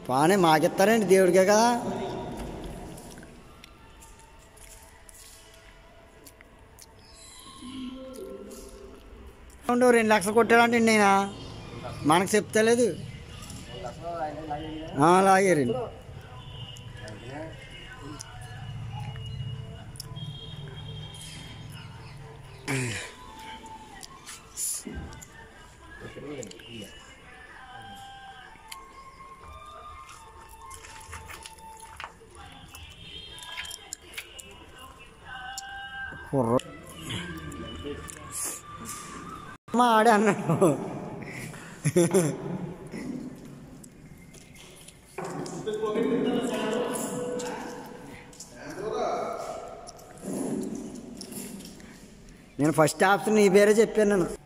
పానే మాకిస్తారండి దేవుడికే కదా ఉండు, రెండు లక్షలు కొట్టాడంటే నేను మనకు చెప్తలేదు ఆ, లాగారండి కుర్ర మా ఆడే అన్నాడు నేను ఫస్ట్ ఆప్షన్ నీ పేరే చెప్పాను నేను